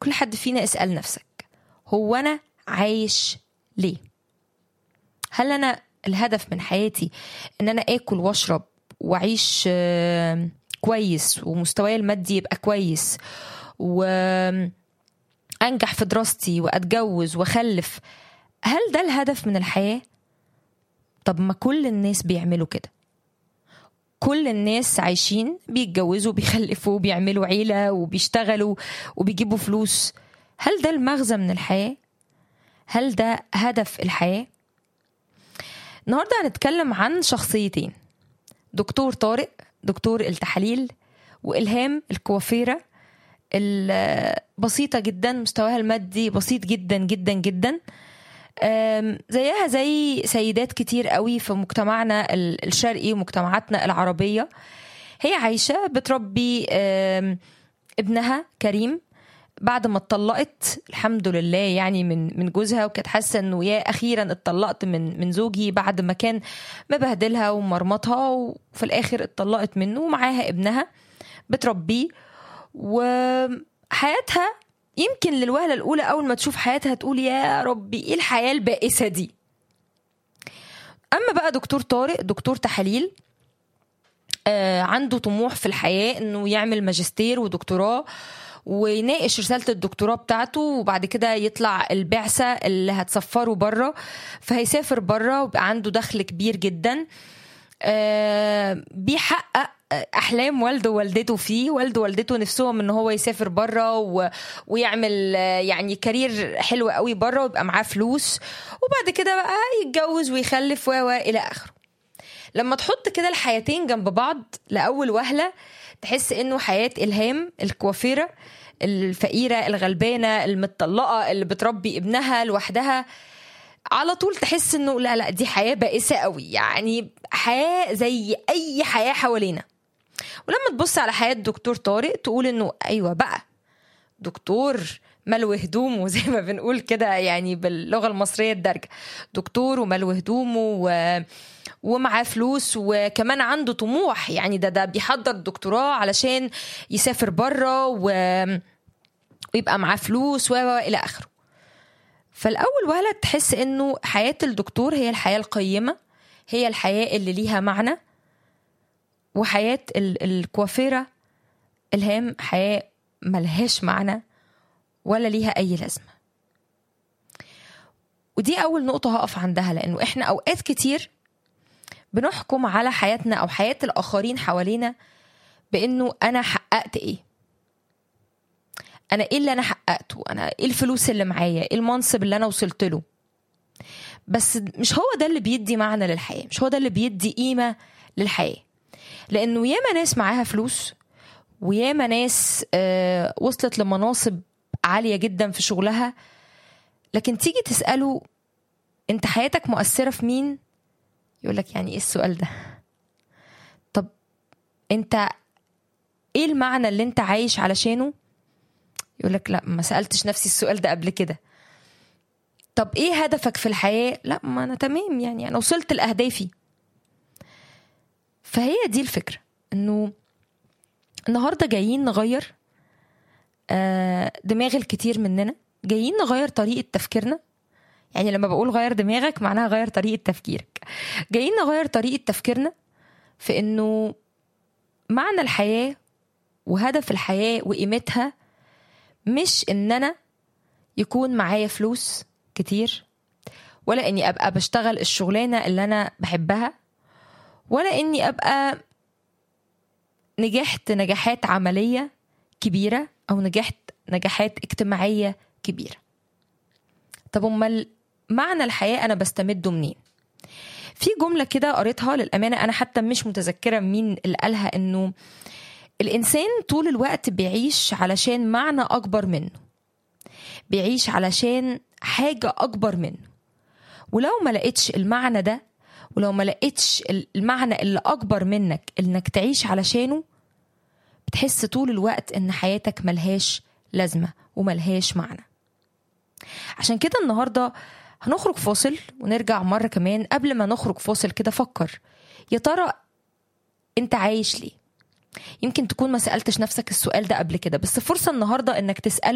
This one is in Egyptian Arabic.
كل حد فينا اسأل نفسك هو أنا عايش ليه هل أنا الهدف من حياتي إن أنا آكل وأشرب وأعيش آه، كويس ومستواي المادي يبقى كويس وأنجح في دراستي وأتجوز وأخلف هل ده الهدف من الحياة؟ طب ما كل الناس بيعملوا كده كل الناس عايشين بيتجوزوا بيخلفوا بيعملوا عيلة وبيشتغلوا وبيجيبوا فلوس هل ده المغزى من الحياة؟ هل ده هدف الحياة؟ النهاردة هنتكلم عن شخصيتين دكتور طارق دكتور التحاليل وإلهام الكوافيرة البسيطة جدا مستواها المادي بسيط جدا جدا جدا أم، زيها زي سيدات كتير قوي في مجتمعنا ال- الشرقي ومجتمعاتنا العربية هي عايشة بتربي أم، ابنها كريم بعد ما اتطلقت الحمد لله يعني من من جوزها وكانت حاسه انه يا اخيرا اتطلقت من من زوجي بعد ما كان مبهدلها ومرمطها وفي الاخر اتطلقت منه ومعاها ابنها بتربيه وحياتها يمكن للوهله الاولى اول ما تشوف حياتها تقول يا ربي ايه الحياه البائسه دي اما بقى دكتور طارق دكتور تحاليل آه، عنده طموح في الحياة انه يعمل ماجستير ودكتوراه ويناقش رسالة الدكتوراه بتاعته وبعد كده يطلع البعثة اللي هتسفره بره فهيسافر بره ويبقى عنده دخل كبير جدا آه، بيحقق احلام والده ووالدته فيه والده ووالدته نفسهم ان هو يسافر بره و... ويعمل آه، يعني كارير حلو قوي بره ويبقى معاه فلوس وبعد كده بقى يتجوز ويخلف و و الى اخره لما تحط كده الحياتين جنب بعض لأول وهلة تحس إنه حياة إلهام الكوافيرة الفقيرة الغلبانة المتطلقة اللي بتربي ابنها لوحدها على طول تحس إنه لا لا دي حياة بائسة قوي يعني حياة زي أي حياة حوالينا ولما تبص على حياة دكتور طارق تقول إنه أيوة بقى دكتور ملو هدومه زي ما بنقول كده يعني باللغه المصريه الدارجه دكتور وملو هدومه و... ومعاه فلوس وكمان عنده طموح يعني ده ده بيحضر دكتوراه علشان يسافر بره و... ويبقى معاه فلوس و و- الى اخره فالاول وهله تحس انه حياه الدكتور هي الحياه القيمه هي الحياه اللي ليها معنى وحياه ال... الكوافيره الهام حياه ملهاش معنى ولا ليها اي لازمه ودي اول نقطه هقف عندها لانه احنا اوقات كتير بنحكم على حياتنا او حياه الاخرين حوالينا بانه انا حققت ايه انا ايه اللي انا حققته انا ايه الفلوس اللي معايا ايه المنصب اللي انا وصلت له بس مش هو ده اللي بيدي معنى للحياه مش هو ده اللي بيدي قيمه للحياه لانه ياما ناس معاها فلوس وياما ناس آه، وصلت لمناصب عاليه جدا في شغلها لكن تيجي تساله انت حياتك مؤثره في مين يقول لك يعني ايه السؤال ده طب انت ايه المعنى اللي انت عايش علشانه يقول لك لا ما سالتش نفسي السؤال ده قبل كده طب ايه هدفك في الحياه لا ما انا تمام يعني انا وصلت لاهدافي فهي دي الفكره انه النهارده جايين نغير آه، دماغ الكتير مننا جايين نغير طريقه تفكيرنا يعني لما بقول غير دماغك معناها غير طريقه تفكيرك جايين نغير طريقه تفكيرنا في انه معنى الحياه وهدف الحياه وقيمتها مش ان انا يكون معايا فلوس كتير ولا اني ابقى بشتغل الشغلانه اللي انا بحبها ولا اني ابقى نجحت نجاحات عمليه كبيره او نجحت نجاحات اجتماعيه كبيره طب امال معنى الحياه انا بستمده منين في جمله كده قريتها للامانه انا حتى مش متذكره مين اللي قالها انه الانسان طول الوقت بيعيش علشان معنى اكبر منه بيعيش علشان حاجه اكبر منه ولو ما لقيتش المعنى ده ولو ما لقيتش المعنى اللي اكبر منك انك تعيش علشانه بتحس طول الوقت ان حياتك ملهاش لازمه وملهاش معنى عشان كده النهارده هنخرج فاصل ونرجع مره كمان قبل ما نخرج فاصل كده فكر يا ترى انت عايش ليه يمكن تكون ما سالتش نفسك السؤال ده قبل كده بس فرصه النهارده انك تساله